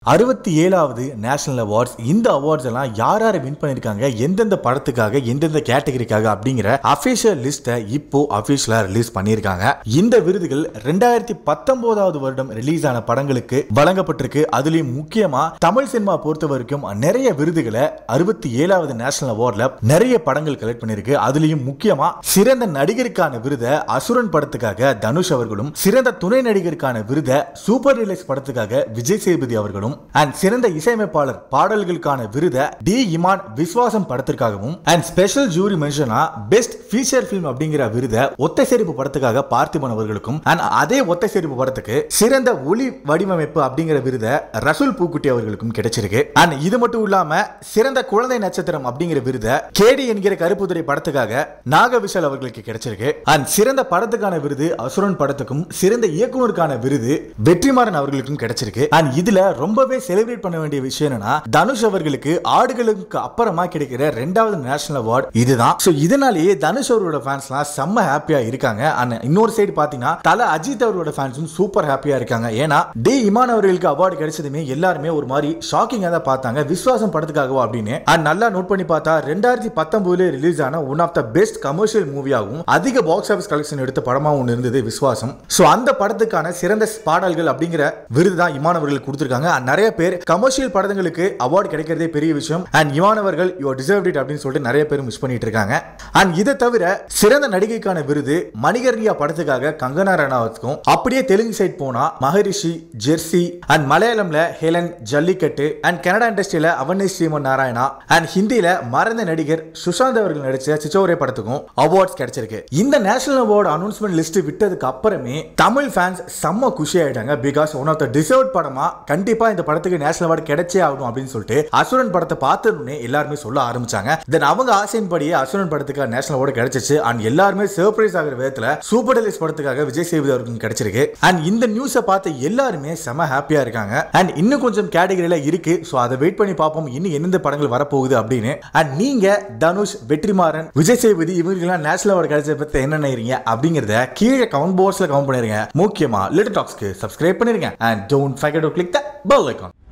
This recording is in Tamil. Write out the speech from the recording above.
அறுபத்தி ஏழாவது நேஷனல் அவார்ட்ஸ் இந்த அவார்ட்ஸ் எல்லாம் யார் யார் வின் பண்ணிருக்காங்க எந்தெந்த படத்துக்காக எந்தெந்த கேட்டகரிக்காக அப்படிங்கிற அபிஷியல் லிஸ்ட்டை இப்போ அபிஷியலா ரிலீஸ் பண்ணியிருக்காங்க இந்த விருதுகள் ரெண்டாயிரத்தி பத்தொன்பதாவது வருடம் ரிலீஸ் ஆன படங்களுக்கு வழங்கப்பட்டிருக்கு அதுலயும் முக்கியமா தமிழ் சினிமா பொறுத்த வரைக்கும் நிறைய விருதுகளை அறுபத்தி ஏழாவது நேஷனல் அவார்ட்ல நிறைய படங்கள் கலெக்ட் பண்ணிருக்கு அதுலயும் முக்கியமா சிறந்த நடிகருக்கான விருதை அசுரன் படத்துக்காக தனுஷ் அவர்களும் சிறந்த துணை நடிகருக்கான விருதை சூப்பர் ரிலீஸ் படத்துக்காக விஜய் சேதுபதி அவர்களும் அண்ட் சிறந்த இசையமைப்பாளர் பாடல்களுக்கான விருதை டி இமான் விஸ்வாசம் படத்திற்காகவும் அண்ட் ஸ்பெஷல் ஜூரி மென்ஷனா பெஸ்ட் ஃபீச்சர் ஃபிலிம் அப்படிங்கிற விருதை ஒத்தை செறிப்பு படத்துக்காக பார்த்திபன் அவர்களுக்கும் அண்ட் அதே ஒத்தை செறிப்பு படத்துக்கு சிறந்த ஒளி வடிவமைப்பு அப்படிங்கிற விருதை ரசூல் பூக்குட்டி அவர்களுக்கும் கிடைச்சிருக்கு அண்ட் இது மட்டும் இல்லாம சிறந்த குழந்தை நட்சத்திரம் அப்படிங்கிற விருதை கேடி என்கிற கருப்புதுறை படத்துக்காக நாக விஷால் அவர்களுக்கு கிடைச்சிருக்கு அண்ட் சிறந்த படத்துக்கான விருது அசுரன் படத்துக்கும் சிறந்த இயக்குனருக்கான விருது வெற்றிமாறன் அவர்களுக்கும் கிடைச்சிருக்கு அண்ட் இதுல ரொம்பவே செலிப்ரேட் பண்ண வேண்டிய விஷயம் என்னன்னா தனுஷ் அவர்களுக்கு ஆடுகளுக்கு அப்புறமா கிடைக்கிற ரெண்டாவது நேஷனல் அவார்ட் இதுதான் சோ இதனாலேயே தனுஷ் அவரோட ஃபேன்ஸ்லாம் செம்ம ஹாப்பியா இருக்காங்க அண்ட் இன்னொரு சைடு பாத்தீங்கன்னா தல அஜித் அவரோட ஃபேன்ஸும் சூப்பர் ஹாப்பியா இருக்காங்க ஏன்னா டி இமான் அவர்களுக்கு அவார்டு கிடைச்சதுமே எல்லாருமே ஒரு மாதிரி ஷாக்கிங்கா தான் பார்த்தாங்க விஸ்வாசம் படத்துக்காகவா அப்படின்னு அண்ட் நல்லா நோட் பண்ணி பார்த்தா ரெண்டாயிரத்தி பத்தொன்பதுல ரிலீஸ் ஆன one of the best commercial மூவியாகவும் அதிக பாக்ஸ் ஆஃபீஸ் கலெக்ஷன் எடுத்த படமாகவும் ஒன்று இருந்தது விஸ்வாசம் சோ அந்த படத்துக்கான சிறந்த பாடல்கள் அப்படிங்கிற விருது தான் இமான் அவர்கள் கொடுத்திருக்காங்க And நிறைய பேர் கமர்ஷியல் படங்களுக்கு அவார்டு கிடைக்கிறதே பெரிய விஷயம் அண்ட் இமான் அவர்கள் யூ டிசர்வ் இட் அப்படின்னு சொல்லிட்டு நிறைய பேர் மிஸ் பண்ணிட்டு இருக்காங்க அண்ட் இதை தவிர சிறந்த நடிகைக்கான விருது மணிகர்ணியா படத்துக்காக கங்கனா ரனாவத்துக்கும் அப்படியே தெலுங்கு சைட் போனா மகரிஷி ஜெர்சி அண்ட் மலையாளம்ல ஹெலன் ஜல்லிக்கட்டு அண்ட் கனடா இண்டஸ்ட்ரியில அவனி ஸ்ரீமன் நாராயணா அண்ட் ஹிந்தியில மறைந்த நடிகர் சுஷாந்த் அவர்கள் நடிச்ச சிச்சோரே படத்துக்கும் அவார்ட்ஸ் கிடைச்சிருக்கு இந்த நேஷனல் அவார்டு அனௌன்ஸ்மெண்ட் லிஸ்ட் விட்டதுக்கு அப்புறமே தமிழ் ஃபேன்ஸ் செம்ம குஷி ஆயிட்டாங்க because one of the deserve படமா கண்டிப்பா இந்த படத்துக்கு நேஷனல் அவார்டு கிடைச்சே ஆகணும் அப்படின்னு சொல்லிட்டு அசுரன் படத்தை பார்த்தோன்னே எல்லாருமே சொல்ல ஆரம்பிச்சாங்க தென் அவங்க ஆசையின்படியே அசுரன் படத்துக்கு நேஷனல் அவார்டு கிடைச்சிச்சு அண்ட் எல்லாருமே சர்ப்ரைஸ் ஆகிற விதத்துல சூப்பர் டெலிஸ் படத்துக்காக விஜய் சேதுபதி அவருக்கு கிடைச்சிருக்கு அண்ட் இந்த நியூஸை பார்த்து எல்லாருமே செம ஹாப்பியா இருக்காங்க அண்ட் இன்னும் கொஞ்சம் கேட்டகரியில இருக்கு ஸோ அதை வெயிட் பண்ணி பார்ப்போம் இன்னும் எந்தெந்த படங்கள் வரப்போகுது அப்படின்னு அண்ட் நீங்க தனுஷ் வெற்றிமாறன் விஜய் சேதுபதி இவங்களுக்கெல்லாம் நேஷனல் அவார்டு கிடைச்ச பத்தி என்ன நினைக்கிறீங்க அப்படிங்கறத கீழே கமெண்ட் பாக்ஸ்ல கமெண்ட் பண்ணிருங்க முக்கியமா லிட்டில் டாக்ஸ்க்கு சப்ஸ்கிரைப் பண்ணிருங்க and don't forget to click the bell icon